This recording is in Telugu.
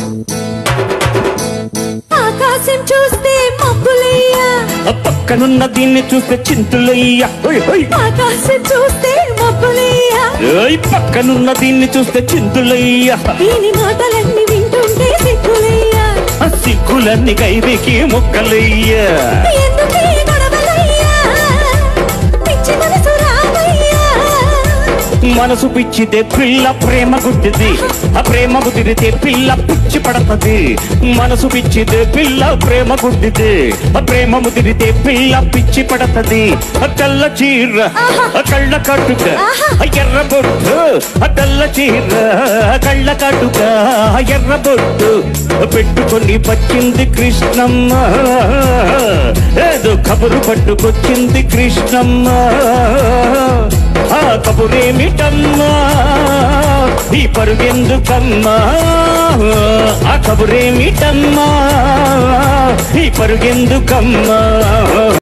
ఆకాశం చూస్తే మబ్బులయ్యా ఆ పక్కనున్న దీన్ని చూస్తే చింతులయ్యా ఓయ్, ఓయ్. ఆకాశం చూస్తే మబ్బులయ్యా ఓయ్, పక్కనున్న దీన్ని చూస్తే చింతులయ్యా దీని మాటలన్నీ వింటుంటే సిగ్గులయ్యా ఆ సిగ్గులన్నీ కైవికి ముక్కలయ్యా ఎందుకే గొడవలయ్యా పిచ్చి మనసు రామయ్యా మనసు పిచ్చితే పిల్ల ప్రేమ గుడ్డిది ఆ ప్రేమ కుదిరితే పిల్ల పిచ్చి పడతది మనసు పిచ్చితే పిల్ల ప్రేమ గుడ్డిది ఆ ప్రేమ ముదిరితే పిల్ల పిచ్చి పడతది ఆ తెల్ల చీర ఆ కళ్ళ కట్టుక ఆ ఎర్ర బొట్టు ఆ తెల్ల చీర ఆ కళ్ళ కట్టుక ఆ ఎర్ర బొట్టు పెట్టుకొని వచ్చింది కృష్ణమ్మ ఏదో కబురు పట్టుకొచ్చింది కృష్ణమ్మ ఆ కబురేమిటమ్మా ఈ పరుగెందుకమ్మా ఆ కబురేమిటమ్మా ఈ పరుగెందుకమ్మా